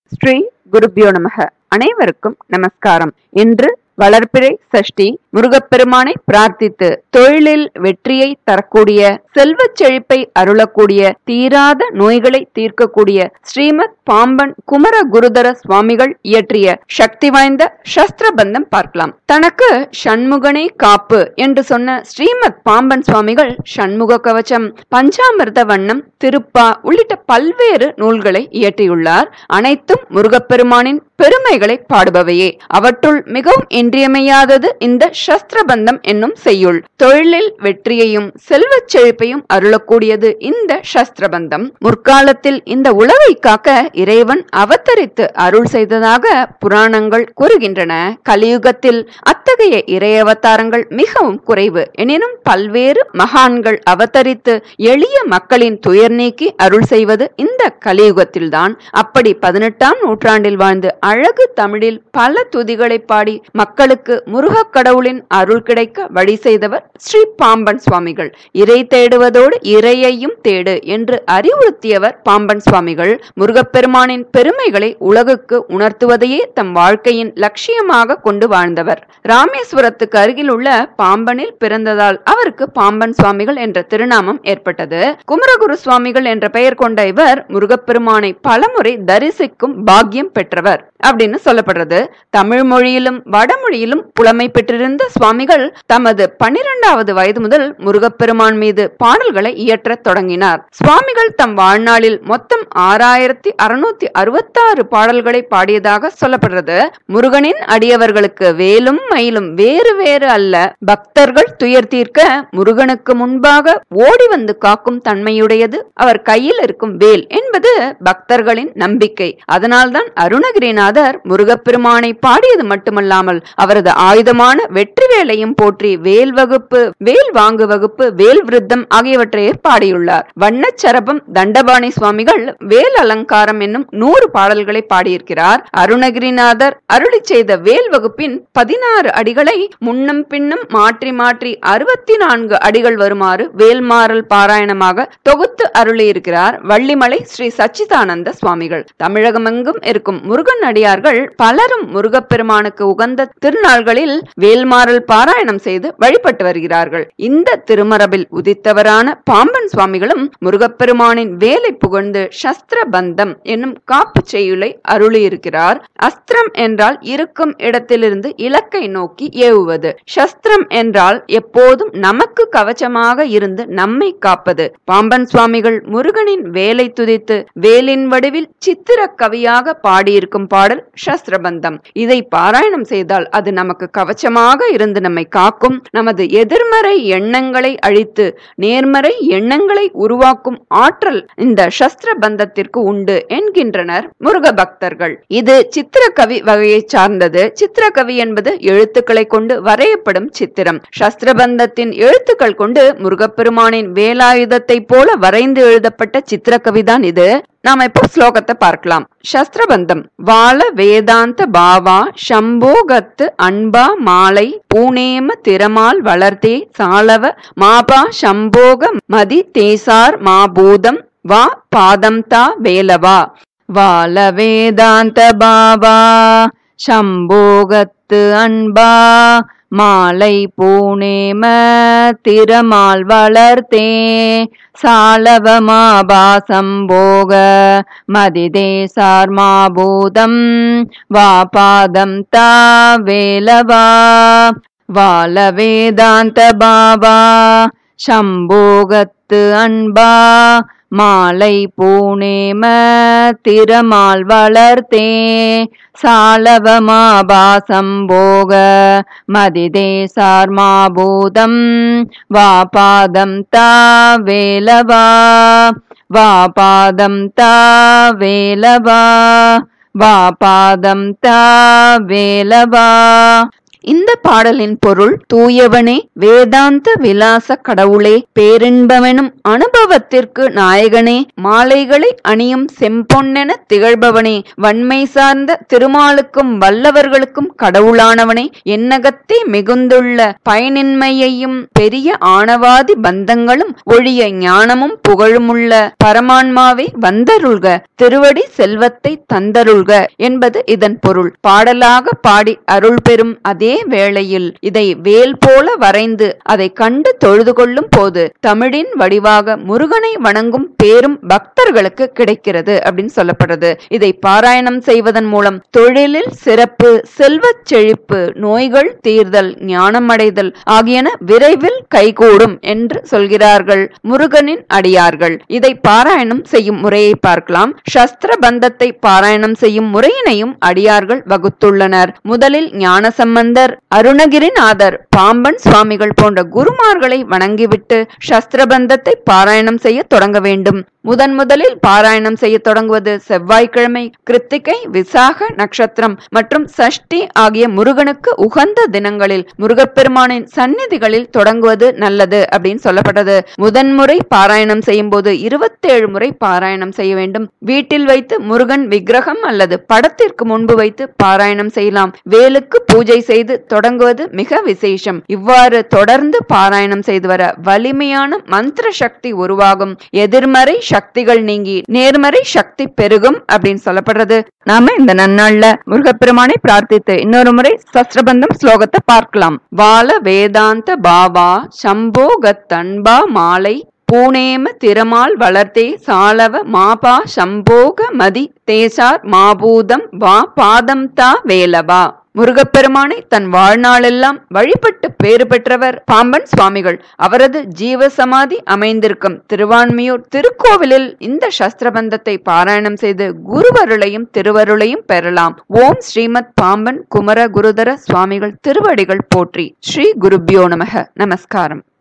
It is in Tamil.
ஸ்ரீ குருபியோ நமக அனைவருக்கும் நமஸ்காரம் இன்று வளர்பிறை சஷ்டி முருகப்பெருமானை பிரார்த்தித்து தொழிலில் வெற்றியை தரக்கூடிய செல்வச் செழிப்பை அருளக்கூடிய தீராத நோய்களை தீர்க்கக்கூடிய ஸ்ரீமத் பாம்பன் குமர குருதர சுவாமிகள் இயற்றிய சக்தி வாய்ந்த சஸ்திரபந்தம் பார்க்கலாம் தனக்கு சண்முகனே காப்பு என்று சொன்ன ஸ்ரீமத் பாம்பன் சுவாமிகள் சண்முக கவச்சம் பஞ்சாமிர்த வண்ணம் திருப்பா உள்ளிட்ட பல்வேறு நூல்களை இயற்றியுள்ளார் அனைத்தும் முருகப்பெருமானின் பெருமைகளை பாடுபவையே அவற்றுள் மிகவும் இன்றியமையாதது இந்த சஸ்திரபந்தம் என்னும் செய்யுள் தொழிலில் வெற்றியையும் செல்வச் செழிப்பையும் அருளக்கூடியது இந்த சஸ்திரபந்தம் முற்காலத்தில் இந்த உலகை காக்க இறைவன் அவதரித்து அருள் செய்ததாக புராணங்கள் கூறுகின்றன கலியுகத்தில் அத்தகைய இறை அவதாரங்கள் மிகவும் குறைவு எனினும் பல்வேறு மகான்கள் அவதரித்து எளிய மக்களின் துயர் நீக்கி அருள் செய்வது இந்த கலியுகத்தில்தான் அப்படி பதினெட்டாம் நூற்றாண்டில் வாழ்ந்து அழகு தமிழில் பல துதிகளை பாடி மக்களுக்கு முருகக் கடவுளின் அருள் கிடைக்க வழி செய்தவர் ஸ்ரீ பாம்பன் சுவாமிகள் இறை தேடுவதோடு இறையையும் தேடு என்று அறிவுறுத்தியவர் பாம்பன் சுவாமிகள் முருகப்பெருமானின் பெருமைகளை உலகுக்கு உணர்த்துவதையே தம் வாழ்க்கையின் லட்சியமாக கொண்டு வாழ்ந்தவர் ராமேஸ்வரத்துக்கு அருகில் உள்ள பாம்பனில் பிறந்ததால் அவருக்கு பாம்பன் சுவாமிகள் என்ற திருநாமம் ஏற்பட்டது குமரகுரு சுவாமிகள் என்ற பெயர் கொண்ட இவர் முருகப்பெருமானை பலமுறை தரிசிக்கும் பாக்கியம் பெற்றவர் அப்படின்னு சொல்லப்படுறது தமிழ் மொழியிலும் வடமொழியிலும் புலமை பெற்றிருந்த சுவாமிகள் தமது பன்னிரெண்டாவது வயது முதல் முருகப்பெருமான் மீது பாடல்களை இயற்றத் தொடங்கினார் சுவாமிகள் தம் வாழ்நாளில் மொத்தம் ஆறாயிரத்தி அறுநூத்தி அறுபத்தாறு பாடல்களை பாடியதாக சொல்லப்படுறது முருகனின் அடியவர்களுக்கு வேலும் மயிலும் வேறு வேறு அல்ல பக்தர்கள் துயர் தீர்க்க முருகனுக்கு முன்பாக ஓடி வந்து காக்கும் தன்மையுடையது அவர் கையில் இருக்கும் வேல் என்பது பக்தர்களின் நம்பிக்கை அதனால்தான் அருணகிரிநாதர் முருகப்பெருமானை பாடியது மட்டுமல்லாமல் அவரது ஆயுதமான வெற்றி வேலையும் போற்றி வேல் வகுப்பு வேல் வாங்கு வகுப்பு வேல் விருத்தம் ஆகியவற்றையே பாடியுள்ளார் வண்ணச்சரபம் தண்டபாணி சுவாமிகள் வேல் அலங்காரம் என்னும் நூறு பாடல்களை பாடியிருக்கிறார் அருணகிரிநாதர் அருளி செய்த வேல் வகுப்பின் பதினாறு அடிகளை முன்னும் பின்னும் மாற்றி மாற்றி அறுபத்தி நான்கு அடிகள் வருமாறு வேல்மாறல் பாராயணமாக தொகுத்து அருளியிருக்கிறார் வள்ளிமலை ஸ்ரீ சச்சிதானந்த சுவாமிகள் தமிழகமெங்கும் இருக்கும் முருகன் அடியார்கள் பலரும் முருகப்பெருமானுக்கு உகந்த திருநாள்களில் வேல்மாறல் பாராயணம் செய்து வழிபட்டு வருகிறார்கள் இந்த திருமரபில் உதித்தவரான பாம்பன் சுவாமிகளும் முருகப்பெருமானின் வேலை புகழ்ந்து சஸ்திர பந்தம் என்னும் காப்பு செய்யுளை அருளியிருக்கிறார் அஸ்திரம் என்றால் இருக்கும் இடத்திலிருந்து இலக்கை நோக்கி ஏவுவது சஸ்திரம் என்றால் எப்போதும் நமக்கு கவச்சமாக இருந்து நம்மை காப்பது பாம்பன் சுவாமிகள் முருகனின் வேலை துதித்து வேலின் வடிவில் சித்திர கவியாக பாடியிருக்கும் பாடல் சஸ்திரபந்தம் இதை பாராயணம் செய்தால் அது நமக்கு கவச்சமாக இருந்து நம்மை காக்கும் நமது எதிர்மறை எண்ணங்களை அழித்து நேர்மறை எண்ணங்களை உருவாக்கும் ஆற்றல் இந்த சஸ்திர பந்தத்திற்கு உண்டு என்கின்றனர் முருக பக்தர்கள் இது சித்திரக்கவி வகையை சார்ந்தது சித்திரக்கவி என்பது எழுத்துக்களை கொண்டு வரையப்படும் சித்திரம் சஸ்திரபந்தத்தின் எழுத்துக்கள் கொண்டு முருகப்பெருமானின் வேலாயுதத்தை போல வரைந்து எழுதப்பட்ட சித்திரக்கவிதான் இது நாம இப்போ ஸ்லோகத்தை பார்க்கலாம் சஸ்திரபந்தம் வாழ வேதாந்த பாவா சம்போகத்து அன்பா மாலை பூனேம திறமால் வளர்த்தே சாலவ மாபா சம்போக மதி தேசார் மாபூதம் வா பாதம் தா வேலவா வாழ வேதாந்த பாவா சம்போகத்து அன்பா மாலை பூணேம திறமால் வளர்த்தே சாலவமாபாசம்போக மதிதேசார் மாபூதம் வா பாதம் தா வேலவா வால வேதாந்த பாவா சம்போகத்து அன்பா மாலை பூணேம திறமால் வளர்த்தே சாலவமாபாசம்போக மதிதேசார் மாபூதம் வா பாதம் தா வேலவா வா பாதம் தா வேலவா வா பாதம் தா வேலவா இந்த பாடலின் பொருள் தூயவனே வேதாந்த விலாச கடவுளே பேரின்பமெனும் அனுபவத்திற்கு நாயகனே மாலைகளை அணியும் செம்பொன்னென திகழ்பவனே வன்மை சார்ந்த திருமாலுக்கும் வல்லவர்களுக்கும் கடவுளானவனே என்னகத்தே மிகுந்துள்ள பயனின்மையையும் பெரிய ஆணவாதி பந்தங்களும் ஒழிய ஞானமும் புகழுமுள்ள பரமான்மாவை வந்தருள்க திருவடி செல்வத்தை தந்தருள்க என்பது இதன் பொருள் பாடலாக பாடி அருள் பெறும் அதே வேளையில் இதை வேல் போல வரைந்து அதை கண்டு தொழுது கொள்ளும் போது தமிழின் வடிவாக முருகனை வணங்கும் பேரும் பக்தர்களுக்கு கிடைக்கிறது அப்படின்னு சொல்லப்படுறது இதை பாராயணம் செய்வதன் மூலம் தொழிலில் சிறப்பு செல்வச் செழிப்பு நோய்கள் தீர்தல் ஞானமடைதல் ஆகியன விரைவில் கைகூடும் என்று சொல்கிறார்கள் முருகனின் அடியார்கள் இதை பாராயணம் செய்யும் முறையை பார்க்கலாம் சஸ்திர பந்தத்தை பாராயணம் செய்யும் முறையினையும் அடியார்கள் வகுத்துள்ளனர் முதலில் ஞானசம்பந்தர் அருணகிரிநாதர் பாம்பன் சுவாமிகள் போன்ற குருமார்களை வணங்கிவிட்டு சஸ்திரபந்தத்தை பாராயணம் செய்ய தொடங்க வேண்டும் முதன் முதலில் பாராயணம் செய்ய தொடங்குவது செவ்வாய்க்கிழமை கிருத்திகை விசாக நட்சத்திரம் மற்றும் சஷ்டி ஆகிய முருகனுக்கு உகந்த தினங்களில் முருகப்பெருமானின் சந்நிதிகளில் தொடங்குவது நல்லது அப்படின்னு சொல்லப்பட்டது முதன்முறை பாராயணம் செய்யும் போது இருபத்தேழு முறை பாராயணம் செய்ய வேண்டும் வீட்டில் வைத்து முருகன் விக்கிரகம் அல்லது படத்திற்கு முன்பு வைத்து பாராயணம் செய்யலாம் வேலுக்கு பூஜை செய்து தொடங்குவது மிக விசேஷம் இவ்வாறு தொடர்ந்து பாராயணம் செய்து வர வலிமையான மந்திர சக்தி உருவாகும் எதிர்மறை சக்திகள் நீங்கி நேர்மறை சக்தி பெருகும் அப்படின்னு சொல்லப்படுறது நாம இந்த நன்னாள்ல முருகப்பெருமானை பிரார்த்தித்து இன்னொரு முறை சஸ்திரபந்தம் ஸ்லோகத்தை பார்க்கலாம் வால வேதாந்த பாவா சம்போ கத்தன்பா மாலை பூணேம திறமால் வளர்த்தே சாலவ மாபா சம்போக மதி தேசார் மாபூதம் வா பாதம் தா வேலவா முருகப்பெருமானை தன் வாழ்நாளெல்லாம் வழிபட்டு பேறு பெற்றவர் பாம்பன் சுவாமிகள் அவரது ஜீவசமாதி அமைந்திருக்கும் திருவான்மியூர் திருக்கோவிலில் இந்த சஸ்திரபந்தத்தை பாராயணம் செய்து குருவருளையும் திருவருளையும் பெறலாம் ஓம் ஸ்ரீமத் பாம்பன் குமர குருதர சுவாமிகள் திருவடிகள் போற்றி ஸ்ரீ குருபியோ நமக நமஸ்காரம்